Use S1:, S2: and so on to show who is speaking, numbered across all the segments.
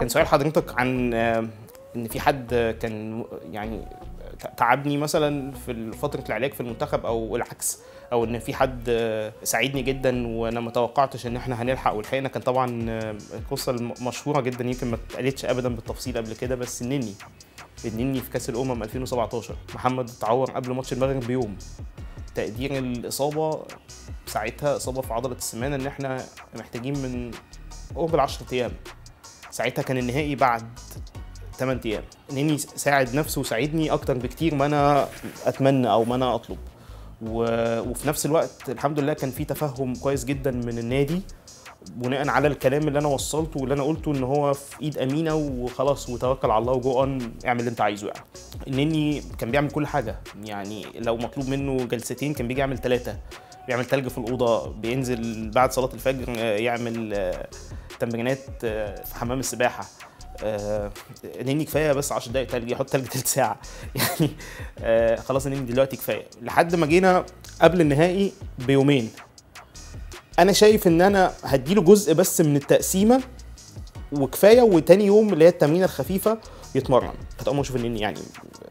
S1: كان سؤال حضرتك عن آه، ان في حد كان يعني تعبني مثلا في فتره العلاج في المنتخب او العكس او ان في حد آه، ساعدني جدا وانا ما توقعتش ان احنا هنلحق ولحقنا كان طبعا آه، القصه المشهوره جدا يمكن ما اتقالتش ابدا بالتفصيل قبل كده بس النني النني في كاس الامم 2017 محمد اتعور قبل ماتش المغرب بيوم تقدير الاصابه ساعتها اصابه في عضله السمانه ان احنا محتاجين من قرب ال 10 ايام ساعتها كان النهائي بعد 8 ايام نني ساعد نفسه وساعدني اكتر بكتير ما انا اتمنى او ما انا اطلب و... وفي نفس الوقت الحمد لله كان في تفهم كويس جدا من النادي بناء على الكلام اللي انا وصلته واللي انا قلته ان هو في ايد امينه وخلاص وتوكل على الله وجو اون اعمل اللي انت عايزه يعني النني كان بيعمل كل حاجه يعني لو مطلوب منه جلستين كان بيجي يعمل ثلاثه بيعمل تلج في الاوضه بينزل بعد صلاه الفجر آه، يعمل آه، تمرينات آه، في حمام السباحه آه، نني كفايه بس 10 دقايق تلج يحط تلج تلت ساعه يعني آه، خلاص نني دلوقتي كفايه لحد ما جينا قبل النهائي بيومين انا شايف ان انا هديله جزء بس من التقسيمه وكفايه وتاني يوم اللي هي التمرينه الخفيفه يتمرن كانت اول ما اشوف النني يعني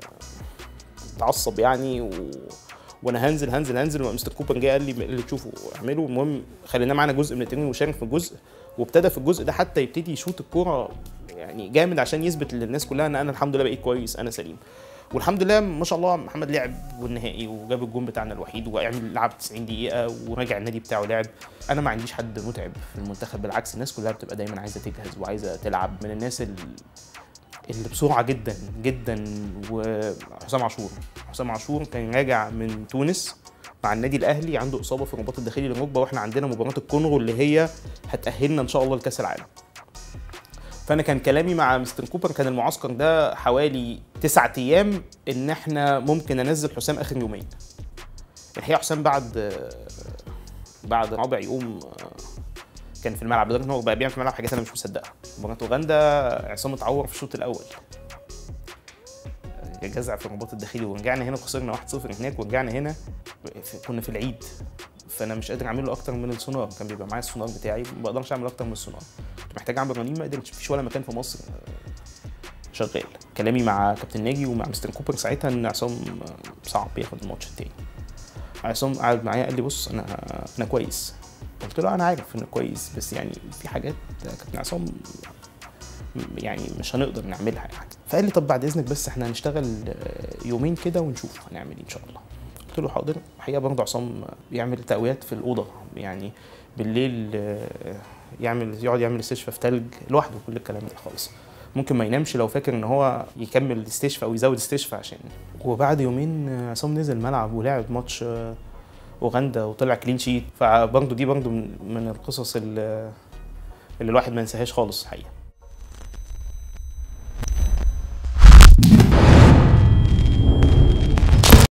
S1: اتعصب يعني و... وانا هنزل هنزل هنزل ومستر كوبر جه قال لي اللي تشوفه اعمله المهم خلينا معانا جزء من التمرين وشارك في الجزء وابتدى في الجزء ده حتى يبتدي يشوط الكوره يعني جامد عشان يثبت للناس كلها ان انا الحمد لله بقيت كويس انا سليم والحمد لله ما شاء الله محمد لعب والنهائي وجاب الجون بتاعنا الوحيد وعمل لعب 90 دقيقه وراجع النادي بتاعه لعب انا ما عنديش حد متعب في المنتخب بالعكس الناس كلها بتبقى دايما عايزه تجهز وعايزه تلعب من الناس اللي اللي بسرعه جدا جدا وحسام عاشور حسام عاشور كان راجع من تونس مع النادي الاهلي عنده اصابه في الرباط الداخلي للركبه واحنا عندنا مباراه الكونغو اللي هي هتاهلنا ان شاء الله لكاس العالم فانا كان كلامي مع مستر كوبر كان المعسكر ده حوالي تسعة ايام ان احنا ممكن انزل حسام اخر يومين الحقيقه حسام بعد بعد رابع يوم كان في الملعب لدرجه ان هو بقى بيعمل في الملعب حاجات انا مش مصدقها مباراه اوغندا عصام اتعور في الشوط الاول جزع في الرباط الداخلي ورجعنا هنا خسرنا 1-0 هناك ورجعنا هنا كنا في العيد فانا مش قادر اعمل له اكتر من السونار كان بيبقى معايا السونار بتاعي ما بقدرش اعمل اكتر من السونار كنت محتاج اعمل رنين ما قدرتش مفيش ولا مكان في مصر شغال كلامي مع كابتن ناجي ومع مستر كوبر ساعتها ان عصام صعب ياخد الماتش التاني عصام قعد معايا قال لي بص انا انا كويس قلت له انا عارف انه كويس بس يعني في حاجات كابتن عصام يعني مش هنقدر نعملها يعني فقال لي طب بعد اذنك بس احنا هنشتغل يومين كده ونشوف هنعمل ايه ان شاء الله قلت له حاضر الحقيقه برضه عصام بيعمل تقويات في الاوضه يعني بالليل يعمل يقعد يعمل استشفاء في تلج لوحده كل الكلام ده خالص ممكن ما ينامش لو فاكر ان هو يكمل استشفاء او يزود استشفاء عشان وبعد يومين عصام نزل الملعب ولعب ماتش اوغندا وطلع كلين شيت فبرضه دي برضه من القصص اللي, اللي الواحد ما ينساهاش خالص الحقيقه